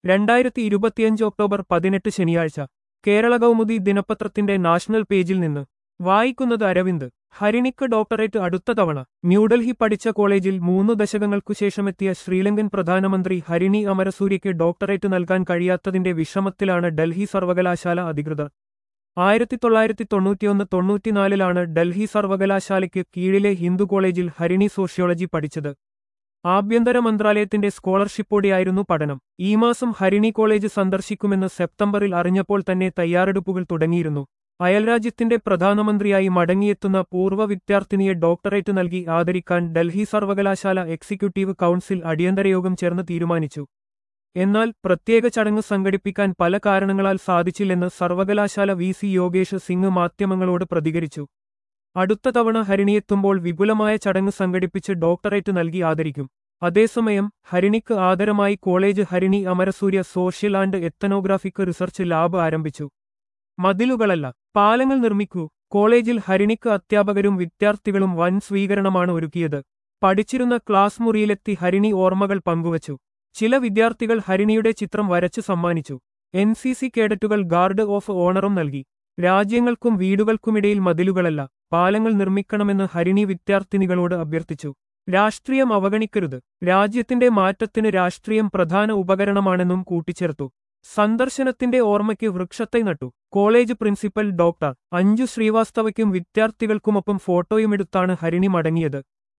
രണ്ടായിരത്തി ഇരുപത്തിയഞ്ച് ഒക്ടോബർ പതിനെട്ട് ശനിയാഴ്ച കേരള കൗമുദി ദിനപത്രത്തിന്റെ നാഷണൽ പേജിൽ നിന്ന് വായിക്കുന്നത് അരവിന്ദ് ഹരിണിക്ക് ഡോക്ടറേറ്റ് അടുത്ത തവണ ന്യൂഡൽഹി പഠിച്ച കോളേജിൽ മൂന്നു ദശകങ്ങൾക്കു ശേഷമെത്തിയ ശ്രീലങ്കൻ പ്രധാനമന്ത്രി ഹരിണി അമരസൂര്യയ്ക്ക് ഡോക്ടറേറ്റ് നൽകാൻ കഴിയാത്തതിന്റെ വിഷമത്തിലാണ് ഡൽഹി സർവകലാശാല അധികൃതർ ആയിരത്തി തൊള്ളായിരത്തി തൊണ്ണൂറ്റിയൊന്ന് തൊണ്ണൂറ്റിനാലിലാണ് ഡൽഹി സർവകലാശാലയ്ക്ക് കീഴിലെ ഹിന്ദു കോളേജിൽ ഹരിണി സോഷ്യോളജി പഠിച്ചത് ആഭ്യന്തര മന്ത്രാലയത്തിന്റെ സ്കോളർഷിപ്പോടെയായിരുന്നു പഠനം ഈ മാസം ഹരിണി കോളേജ് സന്ദർശിക്കുമെന്ന് സെപ്റ്റംബറിൽ അറിഞ്ഞപ്പോൾ തന്നെ തയ്യാറെടുപ്പുകൾ തുടങ്ങിയിരുന്നു അയൽരാജ്യത്തിന്റെ പ്രധാനമന്ത്രിയായി മടങ്ങിയെത്തുന്ന പൂർവ്വ വിദ്യാർത്ഥിനിയെ ഡോക്ടറേറ്റ് നൽകി ആദരിക്കാൻ ഡൽഹി സർവകലാശാല എക്സിക്യൂട്ടീവ് കൗൺസിൽ അടിയന്തരയോഗം ചേർന്ന് തീരുമാനിച്ചു എന്നാൽ പ്രത്യേക ചടങ്ങ് സംഘടിപ്പിക്കാൻ പല കാരണങ്ങളാൽ സാധിച്ചില്ലെന്ന് സർവകലാശാല വി സി യോഗേഷ് സിംഗ് മാധ്യമങ്ങളോട് പ്രതികരിച്ചു അടുത്ത തവണ ഹരിണിയെത്തുമ്പോൾ വിപുലമായ ചടങ്ങ് സംഘടിപ്പിച്ച് ഡോക്ടറേറ്റ് നൽകി ആദരിക്കും അതേസമയം ഹരിണിക്ക് ആദരമായി college Harini Amarasuriya social and ethnographic research lab ആരംഭിച്ചു മതിലുകളല്ല പാലങ്ങൾ നിർമ്മിക്കൂ കോളേജിൽ ഹരിണിക്ക് അധ്യാപകരും വിദ്യാർത്ഥികളും വൻ സ്വീകരണമാണ് ഒരുക്കിയത് പഠിച്ചിരുന്ന ക്ലാസ് മുറിയിലെത്തി ഹരിണി ഓർമ്മകൾ പങ്കുവച്ചു ചില വിദ്യാർത്ഥികൾ ഹരിണിയുടെ ചിത്രം വരച്ചു സമ്മാനിച്ചു എൻ സി സി കേഡറ്റുകൾ ഗാർഡ് ഓഫ് ഓണറും നൽകി രാജ്യങ്ങൾക്കും വീടുകൾക്കുമിടയിൽ മതിലുകളല്ല പാലങ്ങൾ നിർമ്മിക്കണമെന്ന് ഹരിണി വിദ്യാർത്ഥിനികളോട് അഭ്യർത്ഥിച്ചു രാഷ്ട്രീയം അവഗണിക്കരുത് രാജ്യത്തിന്റെ മാറ്റത്തിന് രാഷ്ട്രീയം പ്രധാന ഉപകരണമാണെന്നും കൂട്ടിച്ചേർത്തു സന്ദർശനത്തിന്റെ ഓർമ്മയ്ക്ക് വൃക്ഷത്തൈ നട്ടു കോളേജ് പ്രിൻസിപ്പൽ ഡോക്ടർ അഞ്ജു ശ്രീവാസ്തവയ്ക്കും വിദ്യാർത്ഥികൾക്കുമൊപ്പം ഫോട്ടോയുമെടുത്താണ് ഹരിണി മടങ്ങിയത്